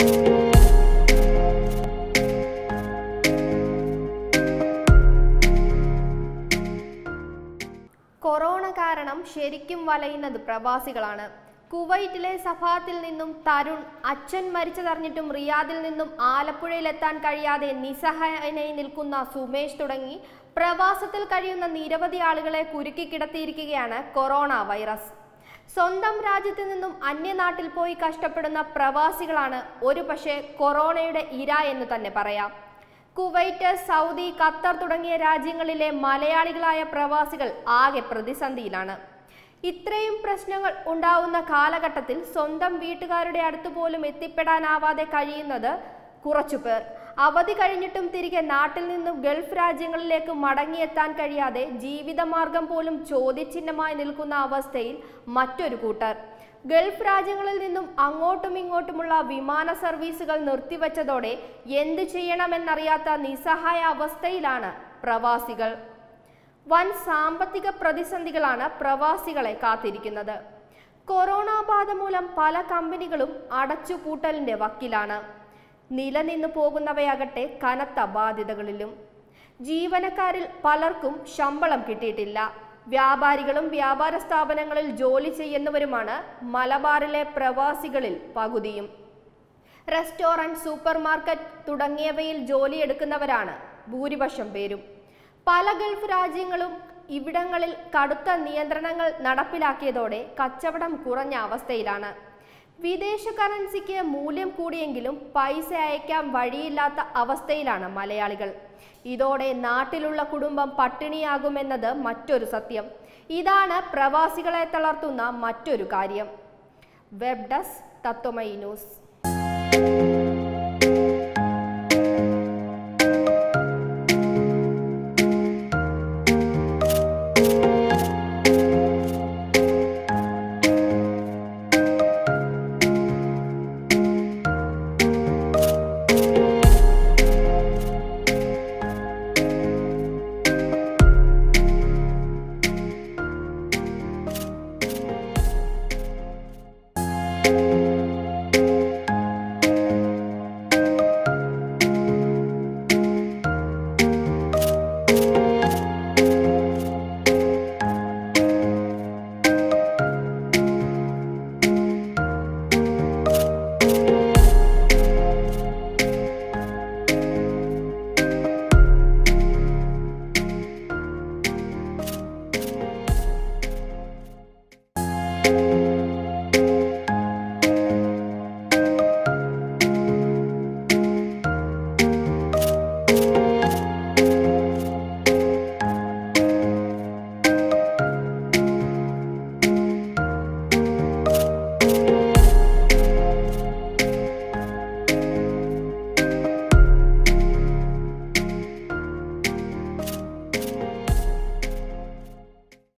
corona കാരണം ശരിക്കും വലയുന്നത് പ്രവാസികളാണ് കുവൈറ്റിലെ സഫാത്തിൽ നിന്നും തരുൺ അച്ഛൻ മരിച്ചതറിഞ്ഞിട്ടും റിയാദിൽ നിന്നും ആലപ്പുഴയിലെത്താൻ കഴിയാതെ നിസ്സഹായനായി നിൽക്കുന്ന സുമേഷ് തുടങ്ങി പ്രവാസത്തിൽ കഴിയുന്ന നിരവധി ആളുകളെ കുരുക്കി കിടത്തിയിരിക്കുകയാണ് കൊറോണ വൈറസ് സ്വന്തം രാജ്യത്ത് നിന്നും അന്യനാട്ടിൽ പോയി കഷ്ടപ്പെടുന്ന പ്രവാസികളാണ് ഒരുപക്ഷെ കൊറോണയുടെ ഇര എന്ന് തന്നെ പറയാം കുവൈറ്റ് സൗദി ഖത്തർ തുടങ്ങിയ രാജ്യങ്ങളിലെ മലയാളികളായ പ്രവാസികൾ ആകെ പ്രതിസന്ധിയിലാണ് ഇത്രയും പ്രശ്നങ്ങൾ ഉണ്ടാവുന്ന കാലഘട്ടത്തിൽ സ്വന്തം വീട്ടുകാരുടെ അടുത്ത് പോലും എത്തിപ്പെടാനാവാതെ കഴിയുന്നത് കുറച്ചുപേർ അവധി കഴിഞ്ഞിട്ടും തിരികെ നാട്ടിൽ നിന്നും ഗൾഫ് രാജ്യങ്ങളിലേക്ക് മടങ്ങിയെത്താൻ കഴിയാതെ ജീവിതമാർഗം പോലും ചോദ്യചിഹ്നമായി നിൽക്കുന്ന അവസ്ഥയിൽ മറ്റൊരു കൂട്ടർ ഗൾഫ് രാജ്യങ്ങളിൽ നിന്നും അങ്ങോട്ടും ഇങ്ങോട്ടുമുള്ള വിമാന സർവീസുകൾ നിർത്തിവച്ചതോടെ എന്തു ചെയ്യണമെന്നറിയാത്ത നിസ്സഹായ അവസ്ഥയിലാണ് പ്രവാസികൾ വൻ സാമ്പത്തിക പ്രതിസന്ധികളാണ് പ്രവാസികളെ കാത്തിരിക്കുന്നത് കൊറോണ ബാധ മൂലം പല കമ്പനികളും അടച്ചുപൂട്ടലിന്റെ വക്കിലാണ് നിലനിന്നു പോകുന്നവയാകട്ടെ കനത്ത ബാധ്യതകളിലും ജീവനക്കാരിൽ പലർക്കും ശമ്പളം കിട്ടിയിട്ടില്ല വ്യാപാരികളും വ്യാപാര സ്ഥാപനങ്ങളിൽ ജോലി ചെയ്യുന്നവരുമാണ് മലബാറിലെ പ്രവാസികളിൽ പകുതിയും റെസ്റ്റോറന്റ് സൂപ്പർ മാർക്കറ്റ് തുടങ്ങിയവയിൽ ജോലിയെടുക്കുന്നവരാണ് ഭൂരിപക്ഷം പേരും പല ഗൾഫ് രാജ്യങ്ങളും ഇവിടങ്ങളിൽ കടുത്ത നിയന്ത്രണങ്ങൾ നടപ്പിലാക്കിയതോടെ കച്ചവടം കുറഞ്ഞ അവസ്ഥയിലാണ് വിദേശ കറൻസിക്ക് മൂല്യം കൂടിയെങ്കിലും പൈസ അയക്കാൻ വഴിയില്ലാത്ത അവസ്ഥയിലാണ് മലയാളികൾ ഇതോടെ നാട്ടിലുള്ള കുടുംബം പട്ടിണിയാകുമെന്നത് മറ്റൊരു സത്യം ഇതാണ് പ്രവാസികളെ തളർത്തുന്ന മറ്റൊരു കാര്യം വെബ് ഡെസ്ക് തത്വമൈ ന്യൂസ്